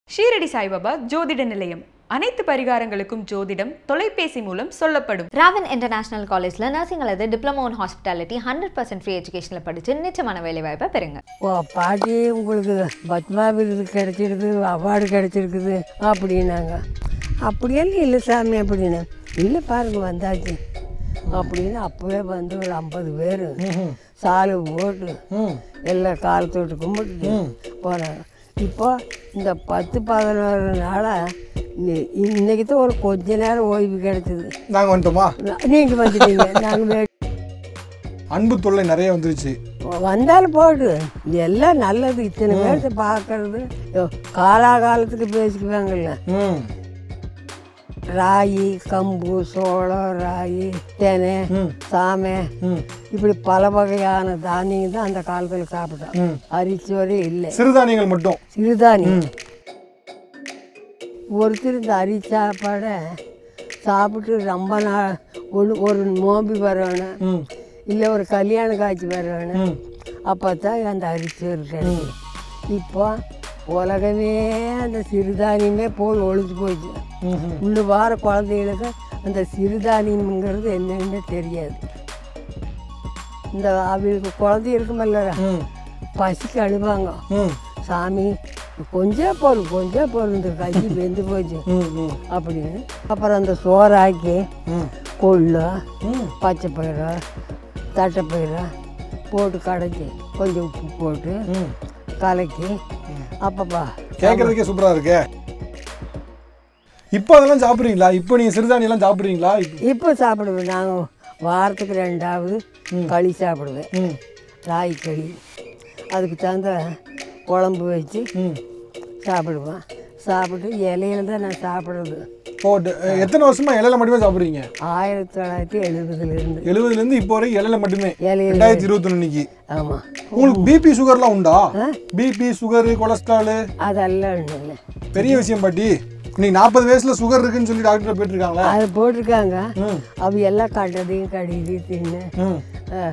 ஷீரடி சாய்பாபா ஜோதிட நிலையம் அனைத்து பரிகாரங்களுக்கும் ஜோதிடம் தொலைபேசி மூலம் சொல்லப்படும் ராவன் இன்டர்நேஷனல் காலேஜில் நர்சிங் அல்லது diploma in hospitality hundred percent free எஜுகேஷனில் படித்து நிச்சயமான வேலை வாய்ப்பை பெறுங்க ஓ பாட்டி உங்களுக்கு பத்மா விருது கிடைச்சிருக்கு அவார்டு கிடைச்சிருக்குது அப்படின்னாங்க அப்படியெல்லாம் இல்லை சாமி அப்படின்னு இல்லை பாருங்க வந்தாச்சு அப்படின்னு அப்போவே வந்து ஒரு ஐம்பது பேர் சாலு போட்டு எல்லாம் கால் தொட்டு கும்பிட்டு போனாங்க இப்போ இந்த பத்து பதினோரு நாளாக இன்னைக்கு தான் ஒரு கொஞ்ச நேரம் ஓய்வு கிடைச்சிது நாங்கள் வந்துட்டோமா நீங்கள் வந்துட்டீங்க நாங்கள் அன்பு தொல்லை நிறைய வந்துருச்சு வந்தாலும் போடு எல்லாம் நல்லது இத்தனை பேர்த்த பார்க்கறது யோ, காலாகாலத்துக்கு பேசிக்குவாங்கல்ல ம் ராகி கம்பு சோளம் ராகி தெனை சாமை இப்படி பல வகையான தானியம் தான் அந்த காலத்தில் சாப்பிட்டோம் அரிச்சோரே இல்லை சிறுதானியங்கள் மட்டும் சிறுதானியம் ஒருத்தர் இந்த அரி சாப்பாடை சாப்பிட்டு ரொம்ப நாள் ஒரு ஒரு நோம்பி வரணும் ம் இல்லை ஒரு கல்யாண காட்சி வரணும் அப்போ தான் அந்த அரிச்சோறு கிடைக்கும் இப்போ உலகமே அந்த சிறுதானியமே போய் ஒழிஞ்சு போச்சு உள்ள வார குழந்தைகளுக்கு அந்த சிறுதானியம்ங்கிறது என்னன்னு தெரியாது இந்த அவங்களுக்கு குழந்தை இருக்குமல்ல ம் பசிக்கு அழுவாங்க ம் சாமி கொஞ்சம் போதும் கொஞ்சம் போதும் இந்த கஞ்சி வெந்து போச்சு ம் ம் அப்படின்னு அப்புறம் அந்த சோறாக்கி ம் கொள்ளு ம் பச்சை பயிறு தட்டைப்பயிறு போட்டு கடைச்சி கொஞ்சம் உப்பு போட்டு ம் கலக்கி அப்பப்பா கேட்கறதுக்கே சூப்பராக இருக்கே இப்போ அதெல்லாம் சாப்பிட்றீங்களா இப்போ நீங்கள் சிறுதானியெல்லாம் சாப்பிட்றீங்களா இப்போ சாப்பிடுவேன் நாங்கள் வாரத்துக்கு ரெண்டாவது களி சாப்பிடுவேன் ம் ராகி களி அதுக்கு தகுந்த குழம்பு வச்சு ம் சாப்பிடுவேன் சாப்பிட்டு இலையில தான் நான் சாப்பிட்றது ஓ ட- எத்தனை வருஷமா இலையில மட்டுமே சாப்பிட்றீங்க ஆயிரத்தி தொள்ளாயிரத்தி எழுபதுலேருந்து எழுபதுலேருந்து இப்போ வரைக்கும் இலையில மட்டுமே இலையில ரெண்டாயிரத்தி இருபத்தொன்னுக்கு ஆமாம் உங்களுக்கு பிபி சுகர்லாம் உண்டா பிபி சுகர் கொலஸ்ட்ரால் அதெல்லாம் ஒன்றும் இல்லை பெரிய விஷயம் பாட்டி இன்னைக்கு நாற்பது வயசுல சுகர் இருக்குன்னு சொல்லி டாக்டர் போயிட்டு இருக்காங்களா அது போட்டிருக்காங்க ம் அவ எல்லாம் கண்டதையும் கடிது தின்னு ம் ஆ.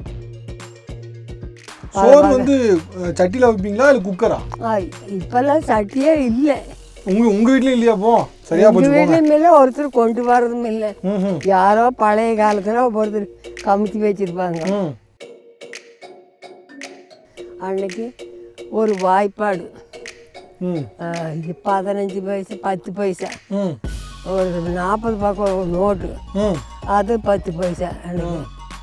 சோறு வந்து அஹ், சட்டியில வைப்பீங்களா இல்லை குக்கரா ஆ, இப்பெல்லாம் சட்டியே இல்லை உங்க உங்க வீட்லயும் இல்லையா போ சரியா எங்கள் போச்சு போங்க வீட்லையும் இல்லை ஒருத்தர் கொண்டு வரதும் இல்லை ம் ம் யாரோ பழைய காலத்தில் ஒருத்தர் கமிச்சு வச்சிருப்பாங்க ம் அன்னைக்கு ஒரு வாய்ப்பாடு ம் ஆ, இது பதினஞ்சு பைசா பத்து பைசா ம் ஒரு நாற்பது பக்கம் ஒரு நோட்டு ம் அது பத்து பைசா அன்னைக்கு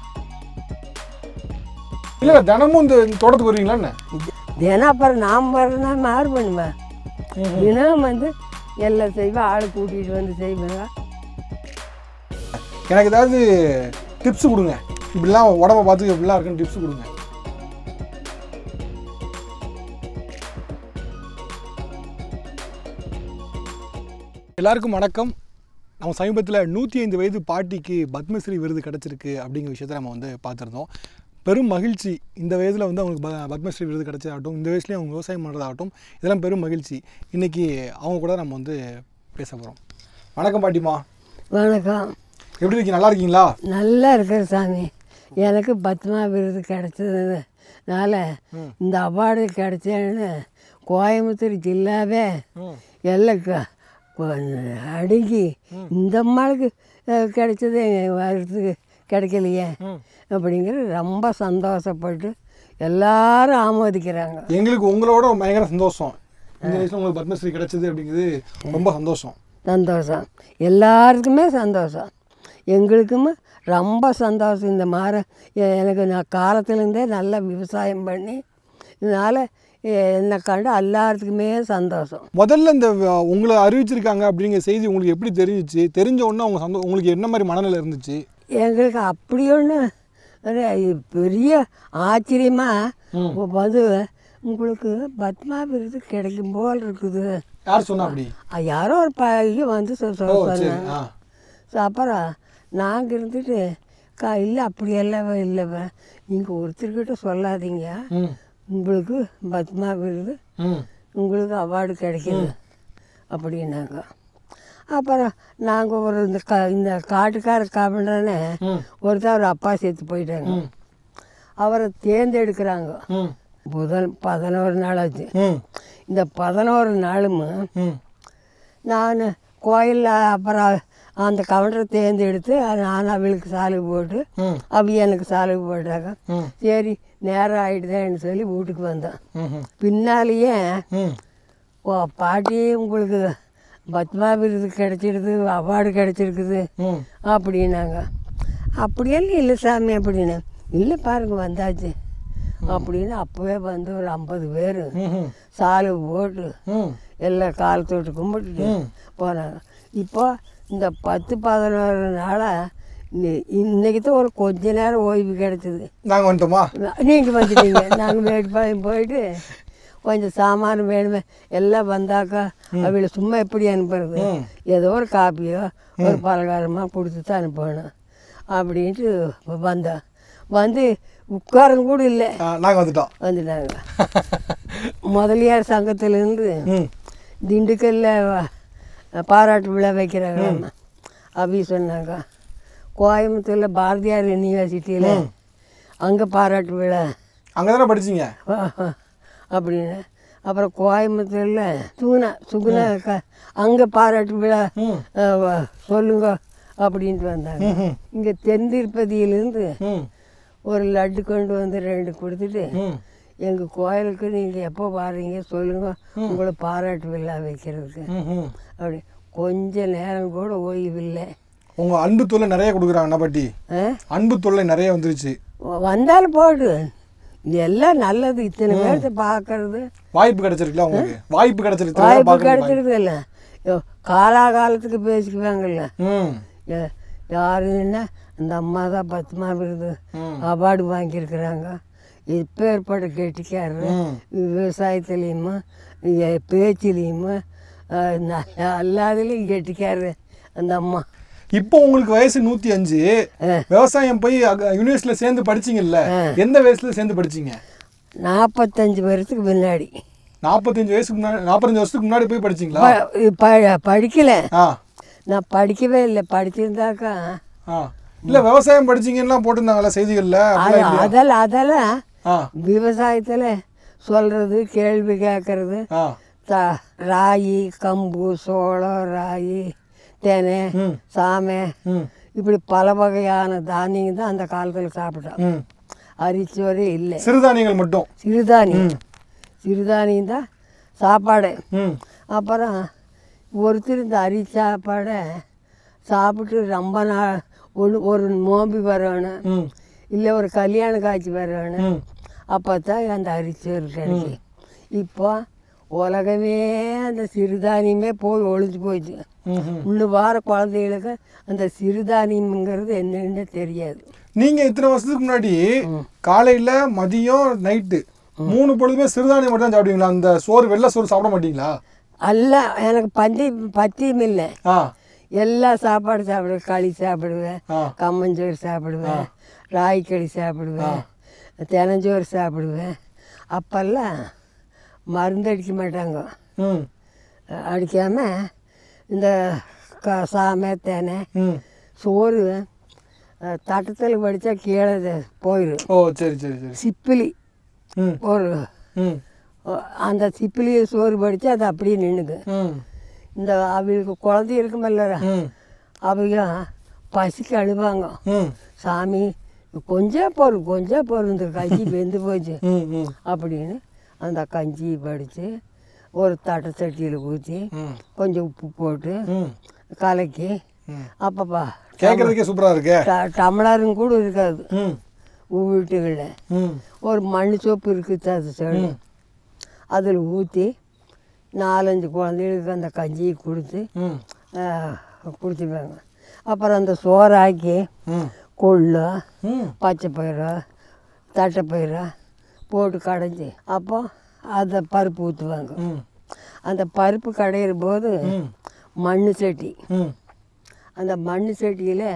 இல்ல தினமும் இந்த தோட்டத்துக்கு வருவீங்களா என்ன தினம் அப்புறம் நாம் வரனா மாறு பண்ணுவேன் தினம் வந்து எல்லாம் செய்வேன் ஆள் கூட்டிகிட்டு வந்து செய்வேங்க எனக்கு ஏதாவது டிப்ஸ் கொடுங்க இப்படிலாம் உடம்ப பார்த்து இப்படிலாம் இருக்குன்னு டிப்ஸ் கொடுங்க எல்லாருக்கும் வணக்கம் நம்ம சமீபத்தில் நூற்றி ஐந்து வயது பாட்டிக்கு பத்மஸ்ரீ விருது கிடச்சிருக்கு அப்படிங்கிற விஷயத்த நம்ம வந்து பார்த்துருந்தோம் பெரும் மகிழ்ச்சி இந்த வயதில் வந்து அவங்களுக்கு ப- பத்மஸ்ரீ விருது கிடைச்சதாகட்டும் இந்த வயசுலேயும் அவங்க விவசாயம் பண்ணுறதாகட்டும் இதெல்லாம் பெரும் மகிழ்ச்சி இன்றைக்கி அவங்க கூட நம்ம வந்து பேச போகிறோம் வணக்கம் பாட்டிமா வணக்கம் எப்படி இருக்கீங்க நல்லா இருக்கீங்களா நல்லா இருக்கிற சாமி எனக்கு பத்மா விருது கிடைச்சதுனால இந்த அவார்டு கிடைச்சேன்னு கோயம்புத்தூர் ஜில்லாவே ம் எல்லாம் க- கொ- அடுக்கி இந்த அம்மாளுக்கு அஹ், கிடைச்சது வருஷத்துக்கு கிடைக்கலையே ம். அப்படிங்கிற ரொம்ப சந்தோஷப்பட்டு எல்லாரும் ஆமோதிக்கிறாங்க எங்களுக்கு உங்களோட பயங்கர சந்தோஷம் இந்த வயசுல உங்களுக்கு பத்மஸ்ரீ கிடைச்சது அப்படிங்கிறது ரொம்ப சந்தோஷம் சந்தோஷம் எல்லாருக்குமே சந்தோஷம் எங்களுக்குமே ரொம்ப சந்தோஷம் இந்த மாதிரி எ- எனக்கு நான் காலத்துலேருந்தே நல்லா விவசாயம் பண்ணி இதனால் என்னை கண்டு எல்லாத்துக்குமே சந்தோஷம் முதல்ல இந்த வ- உங்களை அறிவிச்சிருக்காங்க அப்படிங்கிற செய்தி உங்களுக்கு எப்படி தெரிஞ்சிச்சு தெரிஞ்ச உடனே அவங்க சந்தோ உங்களுக்கு என்ன மாதிரி மனநிலை இருந்துச்சு எங்களுக்கு அப்படி ஒன்று பெரிய ஆச்சரியமாக வந்து உங்களுக்கு பத்மா விருது கிடைக்கும் போல் இருக்குது யார் சொன்னா அப்படி அஹ் யாரோ ஒரு பையன் வந்து சொ- சொ- ஓ சரி சொன்னாங்க ஆ ஸோ அப்புறம் நாங்கள் இருந்துட்டு கா இல்லை அப்படியெல்லாம் இல்லைவ நீங்கள் ஒருத்தர்கிட்ட சொல்லாதீங்க ம் உங்களுக்கு பத்மா விருது ம் உங்களுக்கு அவார்டு கிடைக்குது அப்படின்னாங்க அப்புறம் நாங்கள் ஒரு இந்த க இந்த காட்டுக்கார காப்பிடனே ம் ஒருத்தர் அவர் அப்பா சேர்த்து போயிட்டாங்க அவரை தேர்ந்தெடுக்கிறாங்க ம் புதன் பதினோரு நாள் ஆச்சு ம் இந்த பதினோரு நாளும் ம் நான் கோயிலில் அப்புறம் அந்த கவுண்டரை தேர்ந்தெடுத்து நான் அவளுக்கு சாலுக்கு போட்டு ம் அவ எனக்கு சாலுக்கு போட்டாங்க ம் சரி நேரம் ஆயிடுதேன்னு சொல்லி வீட்டுக்கு வந்தேன் ம் பின்னாலேயே ம் ஓ பாட்டி உங்களுக்கு பத்மா விருது கிடைச்சிருது அவார்டு கிடைச்சிருக்குது ம் அப்படின்னாங்க அப்படியெல்லாம் இல்லை சாமி அப்படின்னு இல்லை பாருங்க வந்தாச்சு அப்படின்னு அப்போவே வந்து ஒரு ஐம்பது பேர் ம் சாலு போட்டு ம் எல்லாம் கால் தொட்டு கும்பிட்டுட்டு ம். போனாங்க இப்போ இந்த பத்து பதினோரு நாளாக இன்னைக்கு தான் ஒரு கொஞ்ச நேரம் ஓய்வு கிடைச்சிது நாங்கள் வந்துட்டோமா நீங்கள் வந்துட்டீங்க நாங்கள் மேட்டுப்பாளையம் போயிட்டு கொஞ்சம் சாமான் வேணுமே எல்லாம் வந்தாக்கா அவளை சும்மா எப்படி அனுப்புறது ம். ஏதோ ஒரு காப்பியோ ஒரு பலகாரமாக கொடுத்து தான் அனுப்பணும் அப்படின்ட்டு வந்தேன் வந்து உட்காரம் கூட இல்லை நாங்கள் வந்துட்டோம் வந்துட்டாங்க முதலியார் சங்கத்திலேருந்து ம் திண்டுக்கல்ல வ- பாராட்டு விழா வைக்கிறாங்க அப்படி சொன்னாங்க கோயம்புத்தூரில் பாரதியார் யூனிவர்சிட்டியில் அங்கே பாராட்டு விழா அங்கே தானே படிச்சீங்க அப்படின்னு அப்புறம் கோயம்புத்தூரில் சுகுணா சுகுணா க அங்கே பாராட்டு விழா ம் அஹ், வ- சொல்லுங்க அப்படின்ட்டு வந்தாங்க ம் இங்கே தென் திருப்பதியிலேருந்து ம் ஒரு லட்டு கொண்டு வந்து ரெண்டு கொடுத்துட்டு ம் எங்கள் கோயிலுக்கு நீங்கள் எப்போ வாரீங்க சொல்லுங்கள் உங்களை பாராட்டு விழா வைக்கிறதுக்கு ம் ம் அப்படி கொஞ்ச நேரம் கூட ஓய்வில்லை உங்கள் அன்பு தொல்லை நிறைய கொடுக்குறாங்க என்ன பாட்டி ஆ? அன்பு தொல்லை நிறைய வந்துருச்சு வந்தாலும் போடு இது எல்லாம் நல்லது இத்தனை பேர்த்த பார்க்கறது வாய்ப்பு கிடைச்சிருக்குல்ல உங்களுக்கு வாய்ப்பு கிடைச்சிருக்கு வாய்ப்பு பார்க்கணும் கிடைச்சிருது இல்லை காலாகாலத்துக்கு பேசிக்குவாங்கல்ல ம் யா- யாருன்னா இந்த அம்மா தான் பத்துமா விருது ம். அவார்டு வாங்கியிருக்கிறாங்க இப்பேற்பட்ட கெட்டிக்காரரு ம். விவசாயத்துலேயுமா பேச்சிலையுமா எல்லாத்துலேயும் கெட்டிக்காரரு அந்த அம்மா இப்போ உங்களுக்கு வயசு நூத்தி அஞ்சு விவசாயம் போய் யூனிவர்சிட்டியில சேர்ந்து படிச்சீங்கல்ல எந்த வயசுல சேர்ந்து படிச்சீங்க நாற்பத்தஞ்சு வருஷத்துக்கு முன்னாடி நாற்பத்தஞ்சு வயசுக்கு முன்னாடி நாற்பத்தஞ்சு வருஷத்துக்கு முன்னாடி போய் படிச்சீங்களா ப- ப- படிக்கல ஆ நான் படிக்கவே இல்லை படிச்சிருந்தாக்கா ஆ இல்ல விவசாயம் படிச்சீங்கன்னா போட்டிருந்தாங்கல்ல செய்திகள்ல அது- அப்படிலாம் இல்லையா? அதெல்லாம் அதெல்லாம் ஆ விவசாயத்தில் சொல்கிறது கேள்வி கேட்கறது ஆ த ராகி கம்பு சோளம் ராகி தேனை ம். சாமை ம் இப்படி பல வகையான தானியங்கள் தான் அந்த காலத்தில் சாப்பிட்டோம் ம் அரிச்சோரே இல்லை சிறுதானியங்கள் மட்டும் சிறுதானியம் சிறுதானியம் தான் சாப்பாடு ம் அப்புறம் ஒருத்தர் இந்த அரி சாப்பாடை சாப்பிட்டு ரொம்ப நாள் ஒரு ஒரு நோம்பி வரணும் ம் இல்லை ஒரு கல்யாண காட்சி வரணும் ம் அப்போ தான் அந்த அரிச்சோறு கிடைக்கும் இப்போ உலகமே அந்த சிறுதானியமே போய் ஒழிஞ்சு போயிடுச்சு ம் ம். இன்னும் வார குழந்தைகளுக்கு அந்த சிறுதானியம்ங்கிறது என்னன்னு தெரியாது நீங்க இத்தனை வருஷத்துக்கு முன்னாடி காலையில மதியம் நைட்டு மூணு பொழுதுமே சிறுதானியம் மட்டும் தான் சாப்பிடுவீங்களா அந்த சோறு வெள்ளை சோறு சாப்பிட மாட்டீங்களா அல்ல எனக்கு பந்தி பத்தியம் இல்லை ஆ எல்லா சாப்பாடு சாப்பிடுவேன் களி சாப்பிடுவேன் ஆ. கம்மஞ்சோறு சாப்பிடுவேன் ராகி களி சாப்பிடுவேன் தெனஞ்சோறு சாப்பிடுவேன் அப்போல்லாம் மருந்து அடிக்க மாட்டாங்க ம் அடிக்காமல் இந்த க சாமை தேனை ம் சோறு தட்டத்தில் படித்தா கீழே இது போயிடும் ஓ சரி சரி சரி சிப்பிலி ம் ஒரு ம் அந்த சிப்பிலி சோறு படித்தா அது அப்படியே நின்றுக்கு ம் இந்த அவங்களுக்கு குழந்தை இருக்குமல்ல ம் அவங்க பசிக்கு அழுவாங்க ம் சாமி கொஞ்சம் பொருள் கொஞ்சம் பொருள் இந்த கஞ்சி வெந்து போச்சு ம் ம் அப்படின்னு அந்த கஞ்சி படித்து ஒரு தட்டை சட்டியில் ஊற்றி ம் கொஞ்சம் உப்பு போட்டு ம் கலக்கி ம் அப்பப்பா கேட்கறதுக்கே சூப்பரா இருக்கே ட- டம்ளரும் கூட இருக்காது ம் வீட்டுகளில் ம் ஒரு மண் சோப்பு இருக்குது அது சொல்லு ம். அதில் ஊற்றி நாலஞ்சு குழந்தைகளுக்கு அந்த கஞ்சியை கொடுத்து ம் குடிச்சுப்பாங்க அப்புறம் அந்த சோறாக்கி ம் கொள்ளு ம் பச்சை பயிறு தட்டைப்பயிறு போட்டு கடைஞ்சி அப்போ அதை பருப்பு ஊற்றுவாங்க ம் அந்த பருப்பு கடையிற போது ம் மண் சட்டி ம் அந்த மண் சட்டியில்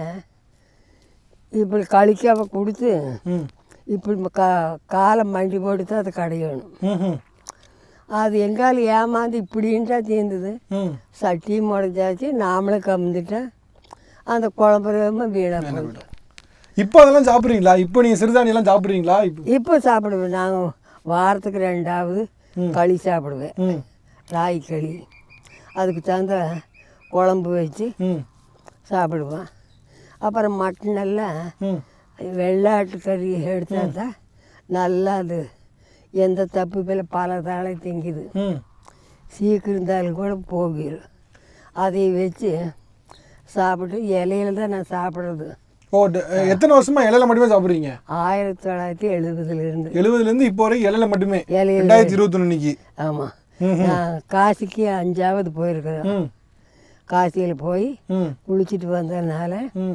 இப்படி கழிக்காம கொடுத்து ம் இப்படி கா காலை மண்டி போட்டு தான் அதை கடையணும் ம் அது எங்கால ஏமாந்து இப்படின்ட்டா தீர்ந்தது ம் சட்டியும் முடஞ்சாச்சு நாமளும் கம்ந்துட்டேன் அந்த குழம்பு வீணாக போயிட்டோம் இப்போ அதெல்லாம் சாப்பிட்றீங்களா இப்போ நீங்கள் சிறுதானியெல்லாம் சாப்பிட்றீங்களா இப்போ இப்போ சாப்பிடுவேன் நாங்கள் வாரத்துக்கு ரெண்டாவது களி சாப்பிடுவேன் ம் ராகி களி அதுக்கு தகுந்த குழம்பு வச்சு ம் சாப்பிடுவேன் அப்புறம் மட்டன் எல்லாம் ம் வெள்ளாட்டு கறி எடுத்தா தான் நல்லா அது எந்த தப்பு மேலே பல தாளை திங்குது ம் சீக்கு இருந்தாலும் கூட போகிடும் அதை வச்சு சாப்பிட்டு இலையில தான் நான் சாப்பிட்றது ஓ ட- எத்தனை வருஷமா இலையில மட்டுமே சாப்பிட்றீங்க ஆயிரத்தி தொள்ளாயிரத்தி எழுபதுலேருந்து எழுபதுலேருந்து இப்போ வரைக்கும் இலையில மட்டுமே இலையில ரெண்டாயிரத்தி இருபத்தொன்னுக்கு ஆமாம் நான் காசிக்கு அஞ்சாவது போயிருக்கிறேன் ம் காசியில் போய் ம் குளிச்சுட்டு வந்ததுனால ம்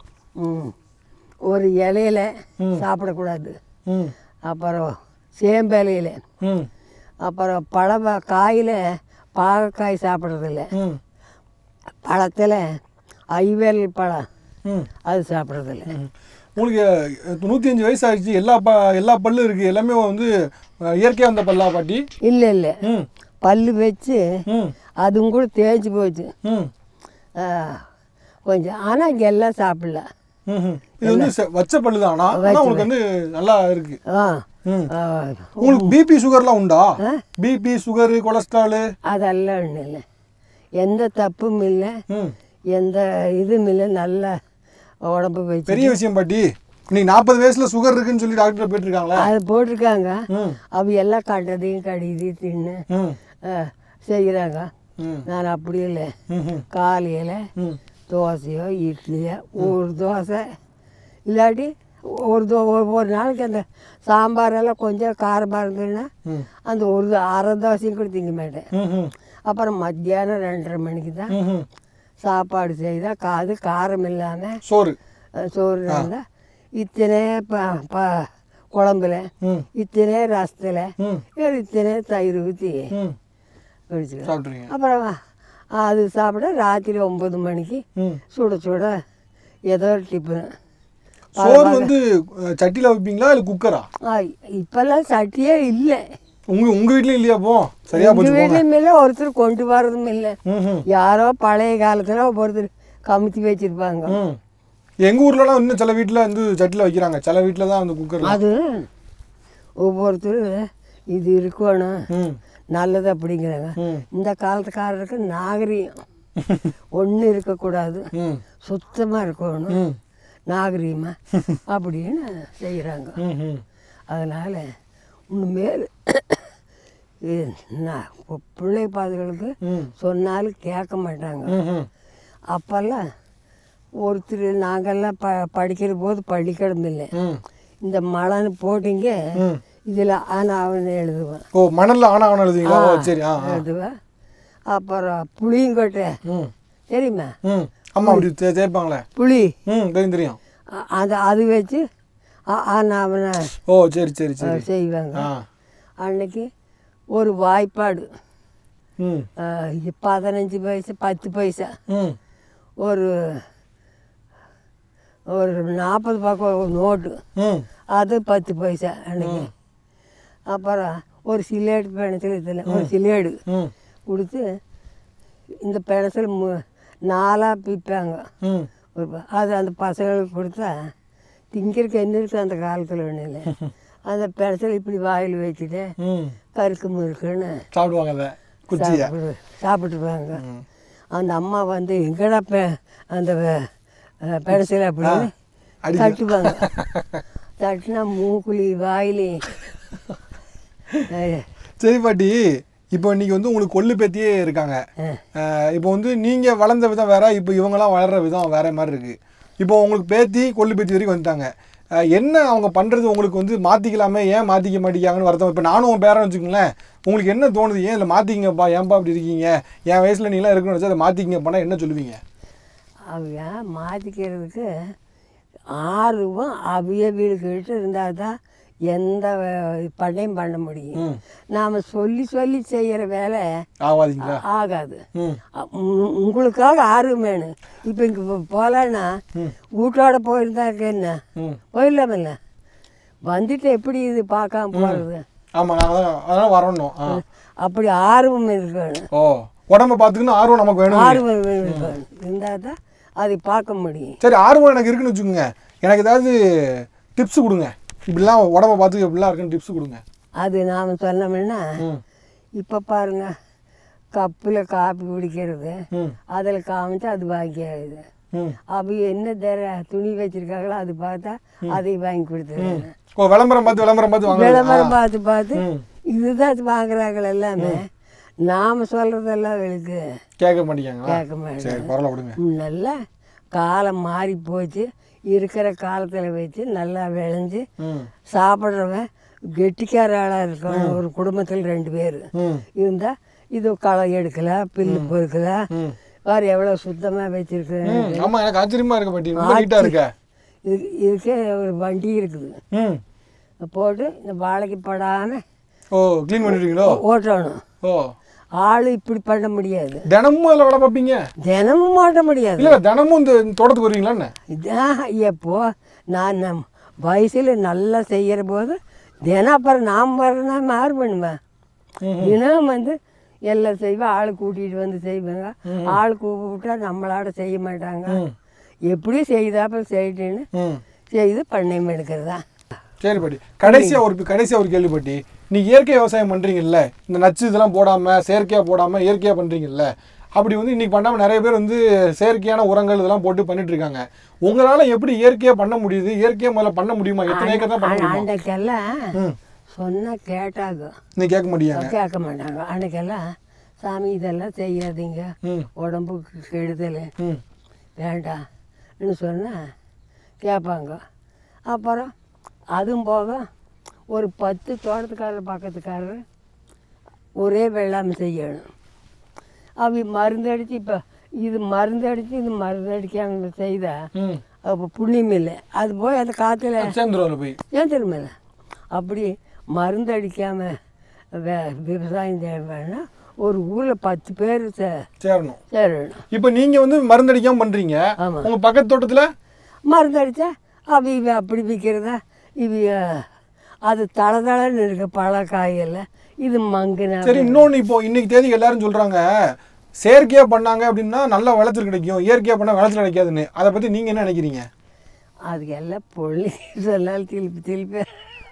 ம், ஒரு இலையில சாப்பிடக்கூடாது ம் அப்புறம் சேம்பலையில் ம் அப்புறம் பழ காயில் பாகக்காய் சாப்பிட்றதில்ல ம் பழத்தில் ஐவேல் பழம் ம் அது சாப்பிட்றதில்ல ம். உங்களுக்கு நூற்றி அஞ்சு வயசு ஆயிடுச்சு எல்லா ப எல்லா பல்லு இருக்குது எல்லாமே வந்து அஹ், இயற்கையா வந்த பல்லா பாட்டி இல்லை இல்லை ம் பல்லு வச்சு ம் அதுவும் கூட தேய்ச்சி போச்சு ம் ஆ, கொஞ்சம் ஆனால் இங்கே எல்லாம் சாப்பிடல ம்ஹும். இது வந்து செ- வச்ச பல்லு தான் ஆனால் ஆனால் உங்களுக்கு வந்து நல்லா இருக்கு ஆ ம் ஆ, உங்களுக்கு பிபி சுகர்லாம் உண்டா பிபி சுகரு கொலஸ்ட்ராலு அதெல்லாம் ஒன்றும் இல்லை எந்த தப்பும் இல்லை ம் எந்த இதுவும் இல்லை நல்ல உடம்பு வச்சு பெரிய விஷயம் பாட்டி இன்னைக்கு நாற்பது வயசுல சுகர் இருக்குன்னு சொல்லி டாக்டர் போயிட்டு இருக்காங்களா அது போட்டிருக்காங்க ம் அவ எல்லாம் கண்டதையும் கடிதி தின்னு ம் செய்கிறாங்க ம் நான் அப்படி இல்லை ம்ஹும். காலையில் ம் தோசையோ இட்லியோ ஒரு தோசை இல்லாட்டி ஒரு தோ ஒரு ஒரு நாளைக்கு அந்த சாம்பாரெல்லாம் கொஞ்சம் காரமாக இருந்ததுன்னா ம் அந்த ஒரு தோ- அரை தோசையும் கூட திங்க மாட்டேன் ம்ஹும். அப்புறம் மத்தியானம் ரெண்டரை மணிக்கு தான் ம்ஹும். சாப்பாடு செய்தால் காது காரம் இல்லாமல் சோறு சோறு இருந்தால் இத்தனை ப ப குழம்புல ம் இத்தனை ரசத்தில் ம் இத்தனை தயிர் ஊற்றி ம் குடிச்சுக்கிறேன் சாப்பிட்றீங்க அப்புறம் அது சாப்பிட ராத்திரி ஒம்பது மணிக்கு ம் சுட சுட ஏதோ ஒரு டிஃபன் சோறு வந்து அஹ், சட்டியில வைப்பீங்களா இல்லை குக்கரா இப்போல்லாம் சட்டியே இல்லை உங்க உங்க வீட்லயும் இல்லையா போ சரியா எங்கள் போச்சு போங்க வீட்லையும் இல்லை ஒருத்தர் கொண்டு வரதும் இல்லை ம்ஹும். யாரோ பழைய காலத்தில் ஒருத்தர் கமுத்தி வச்சிருப்பாங்க ம் எங்க ஊர்லலாம் இன்னும் சில வீட்ல வந்து சட்டியில வைக்கிறாங்க சில வீட்ல தான் வந்து குக்கர்ல அது ஒவ்வொருத்தர் இது இருக்கணும் ம் நல்லது அப்படிங்கிறாங்க ம் இந்த காலத்துக்காரருக்கு நாகரிகம் ஒன்று இருக்கக்கூடாது ம் சுத்தமாக இருக்கணும் ம் நாகரிகமாக அப்படின்னு செய்கிறாங்க ம் ம் அதனால் உண்மையில் நான் இப்போ பிள்ளை பாதுகளுக்கு ம் சொன்னாலும் கேட்க மாட்டாங்க ம் ம் அப்போல்லாம் ஒருத்தர் நாங்கள்லாம் ப படிக்கிற போது பள்ளிக்கூடம் இல்லை ம் இந்த மழைன்னு போட்டிங்க ம் இதில் ஆனா அவனை எழுதுவேன் ஓ மணல்ல ஆனா ஆனா எழுதுவீங்களா ஓ சரி ஆ ஆ. எழுதுவேன் அப்புறம் புளியங்கொட்டை ம் தெரியுமா ம் அம்மா அப்படி தே- தேய்ப்பாங்களே புளி ம் தெரியும் தெரியும் அ- அது அது வச்சு ஆ- ஆனா அவனை ஓ சரி சரி சரி செய்வாங்க ஆ அன்னைக்கு ஒரு வாய்ப்பாடு ம் ஆ, இ- பதினஞ்சு பைசா பத்து பைசா ம் ஒரு ஒரு நாற்பது பக்கம் ஒரு நோட்டு ம் அது பத்து பைசா அன்னைக்கு அப்புறம் ஒரு சிலேடு பென்சில் இதில் ஒரு சிலேடு ம் கொடுத்து இந்த பென்சில் மு நாலாக பிப்பாங்க ம் ஒரு ப- அது அந்த பசங்களுக்கு கொடுத்தா திங்கிறதுக்கு என்ன இருக்குது அந்த காலத்தில் ஒன்றும் இல்லை அந்த பென்சில் இப்படி வாயில் வச்சுட்டு ம் கருக்கு முறுக்குன்னு சாப்பிடுவாங்க அதை குச்சியை சாப்பிடு சாப்பிட்டுருவாங்க அந்த அம்மா வந்து எங்கடா பெ அந்த பென்சில் அப்படின்னு அடிக்க. தட்டுவாங்க தட்டுனா மூக்குலி வாயிலி அஹ், சரி பாட்டி இப்போ இன்னைக்கு வந்து உங்களுக்கு கொள்ளு பேத்தியே இருக்காங்க அஹ். அஹ் இப்போ வந்து நீங்கள் வளர்ந்த விதம் வேற இப்போ இவங்கெல்லாம் வளர்ற விதம் வேற மாதிரி இருக்கு இப்போ உங்களுக்கு பேத்தி கொள்ளு பேத்தி வரைக்கும் வந்துட்டாங்க அஹ் என்ன அவங்க பண்ணுறது உங்களுக்கு வந்து மாற்றிக்கலாமே ஏன் மாற்றிக்க மாட்டேங்காங்கன்னு வருத்தம் இப்போ நானும் உன் பேரன் வச்சுக்கோங்களேன் உங்களுக்கு என்ன தோணுது ஏன் இதில் மாற்றிக்கிங்கப்பா ஏன்பா அப்படி இருக்கீங்க என் வயசில் நீங்களாம் இருக்கணும்னு வச்சா அதை மாற்றிக்கிங்கப்பானா என்ன சொல்லுவீங்க அவங்க மாற்றிக்கிறதுக்கு ஆர்வம் அவிய வீடுகிட்ட இருந்தால் தான் எந்த வே- பணியும் பண்ண முடியும் ம் நாம் சொல்லி சொல்லி செய்கிற வேலை ஆகாதீங்களா ஆகாது ம் அ- உ- உங்களுக்காக ஆர்வம் வேணும் இப்போ இங்கே போகலன்னா வீட்டோட போயிருந்தாக்க என்ன ம் போயிடலாமில்ல வந்துட்டு எப்படி இது பார்க்காம போகிறது ஆமாம் நாங்கள் தான் அதெல்லாம் வரணும் ஆ அப்படி ஆர்வம் இருக்கணும் ஓ உடம்ப பார்த்துக்கணும் ஆர்வம் நமக்கு வேணும் ஆர்வம் இருக்கணும் இருந்தால் தான் அதை பார்க்க முடியும் சரி ஆர்வம் எனக்கு இருக்குன்னு வச்சுக்கோங்க எனக்கு ஏதாவது டிப்ஸ் கொடுங்க இப்படிலாம் உடம்ப பார்த்து இப்படிலாம் இருக்குன்னு டிப்ஸ் கொடுங்க அது நாம் சொன்னோம்னா ம் இப்போ பாருங்க கப்பில் காப்பி குடிக்கிறது ம் அதில் காமிச்சு அது பாக்கியாகுது ம் அப்போ என்ன தர துணி வச்சிருக்காங்களோ அது பார்த்தா அதை வாங்கி கொடுத்துருங்க ஓ விளம்பரம் பார்த்து விளம்பரம் பார்த்து வாங்க விளம்பரம் பார்த்து பார்த்து ம். இதுதான் வாங்குறாங்க எல்லாமே நாம் சொல்கிறதெல்லாம் அவளுக்கு கேட்க மாட்டேங்காங்களா கேட்க மாட்டேன் சரி பரவாயில்ல விடுங்க நல்லா காலம் மாறி போச்சு இருக்கிற காலத்தில் வச்சு நல்லா விளைஞ்சு ம் சாப்பிட்றவன் கெட்டிக்கார ஆளாக இருக்கணும் ஒரு குடும்பத்தில் ரெண்டு பேர் ம் இருந்தால் இது களை எடுக்கலாம் பில்லு பொறுக்கலாம் ம் வேறு எவ்வளோ சுத்தமாக வச்சுருக்கேன் ம் ஆமா எனக்கு ஆச்சரியமா இருக்கு பாட்டி ரொம்ப நீட்டா இருக்க இது இதுக்கே ஒரு வண்டி இருக்குது ம் போட்டு இந்த வாழைக்கு படாமல் ஓ க்ளீன் பண்ணிடுவீங்களோ ஓட்டணும் ஓ ஆள் இப்படி பண்ண முடியாது தினமும் அதில் வேலை பார்ப்பீங்க தினமும் ஓட்ட முடியாது இல்ல தினமும் இந்த தோட்டத்துக்கு வருவீங்களா என்ன இதான் எப்போ நான் நம் வயசில் நல்லா செய்கிற போது தினம் அப்புறம் நாம் வரனா மாறு பண்ணுவேன் தினம் வந்து எல்லாம் செய்வேன் ஆள் கூட்டிகிட்டு வந்து செய்வாங்க ஆள் கூப்பிட்டா நம்மளாட செய்ய மாட்டாங்க எப்படியும் செய்தாப்ப செய்யிட்டுன்னு ம் செய்து பண்ணையம் எடுக்கிறதா சரி பாட்டி கடைசியா ஒரு கடைசியா ஒரு கேள்வி பாட்டி நீங்க இயற்கை விவசாயம் பண்றீங்கல்ல இந்த நச்சு இதெல்லாம் போடாம செயற்கையா போடாம இயற்கையா பண்றீங்கல்ல அப்படி வந்து இன்னைக்கு பண்ணாம நிறைய பேர் வந்து செயற்கையான உரங்கள் இதெல்லாம் போட்டு பண்ணிட்டு இருக்காங்க உங்களால எப்படி இயற்கையா பண்ண முடியுது இயற்கையா முதல்ல பண்ண முடியுமா எத்தனை ஏக்கர் தான் பண்ண முடியுமா அன்றைக்கெல்லாம் ம் சொன்னால் கேட்டாங்க நீ கேட்க மாட்டீங்க கேட்க மாட்டாங்க அன்றைக்கெல்லாம் சாமி இதெல்லாம் செய்யாதீங்க ம் உடம்புக்கு கெடுதல் ம் வேண்டாம்னு சொன்னால் கேட்பாங்க அப்புறம் அதுவும் போக ஒரு பத்து தோட்டத்துக்காரர் பக்கத்துக்காரர் ஒரே வெள்ளாமை செய்யணும் அவ மருந்து அடித்து இப்போ இது மருந்து அடித்து இது மருந்து அடிக்காங்க செய்தா ம் அப்போ புண்ணியம் இல்லை அது போய் அந்த காற்றுல சேர்ந்துருவாரு போய் ஏன் தெரியுமில்ல அப்படி மருந்து அடிக்காமல் வே விவசாயம் செய்யணும்னா ஒரு ஊரில் பத்து பேர் சே சேரணும் சேரணும் இப்போ நீங்க வந்து மருந்து அடிக்காம பண்றீங்க ஆமா. உங்க பக்கத்து தோட்டத்துல மருந்து அடித்தா அவ இவ அப்படி விற்கிறதா இவ அது தள தளன்னு இருக்கு பழ காயெல்லாம் இது மங்குனா சரி இன்னொன்று இப்போ இன்னைக்கு தேதி எல்லாரும் சொல்றாங்க செயற்கையா பண்ணாங்க அப்படின்னா நல்ல விளைச்சல் கிடைக்கும் இயற்கையா பண்ணா விளைச்சல் கிடைக்காதுன்னு அதை பத்தி நீங்க என்ன நினைக்கிறீங்க அதுக்கு எல்லாம் பொள்ளி சொன்னால் திருப்பி திருப்பி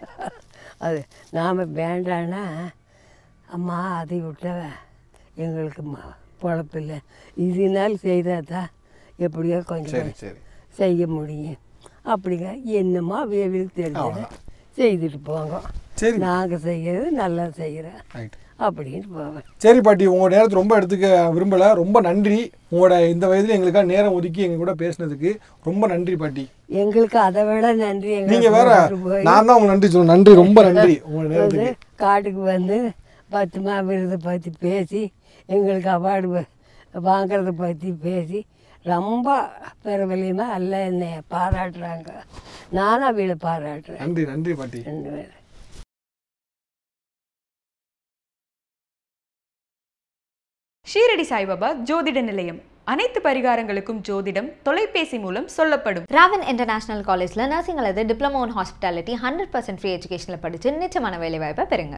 அது நாம் வேண்டான்னா அம்மா அதை விட்ட எங்களுக்கு ம- பொழப்பில்லை இதனால் செய்தால் தான் எப்படியோ கொஞ்சம் சரி சரி செய்ய முடியும் அப்படிங்க என்னமோ வேவிலுக்கு தெரிஞ்சதை செய்துட்டு போங்க சரி நாங்கள் செய்கிறது நல்லா செய்கிறேன் ரைட் அப்படின்னு போவேன் சரி பாட்டி உங்களோட நேரத்தை ரொம்ப எடுத்துக்க விரும்பல ரொம்ப நன்றி உங்களோட இந்த வயதுல எங்களுக்காக நேரம் ஒதுக்கி எங்க கூட பேசினதுக்கு ரொம்ப நன்றி பாட்டி எங்களுக்கு அதை விட நன்றி நீங்க எங்களுக்கு வேற கூட்டிட்டு போய் நான் தான் உங்களுக்கு நன்றி சொல்லணும் நன்றி ரொம்ப நன்றி உங்களோட வந்து நேரத்துக்கு காட்டுக்கு வந்து பத்துமா விருதை பற்றி பேசி எங்களுக்கு அவார்டு வாங்குறத பற்றி பேசி ரொம்ப பெருவலியமாக எல்லாம் என்னை பாராட்டுறாங்க நானும் அவளை பாராட்டுறேன் நன்றி நன்றி பாட்டி ரெண்டு பேரும் ஷீரடி சாய்பாபா ஜோதிட நிலையம் அனைத்து பரிகாரங்களுக்கும் ஜோதிடம் தொலைபேசி மூலம் சொல்லப்படும் ராவன் இன்டர்நேஷனல் காலேஜில் நர்சிங் அல்லது diploma in hospitality hundred percent free எஜுகேஷனில் படித்து நிச்சயமான வேலைவாய்ப்பை பெறுங்க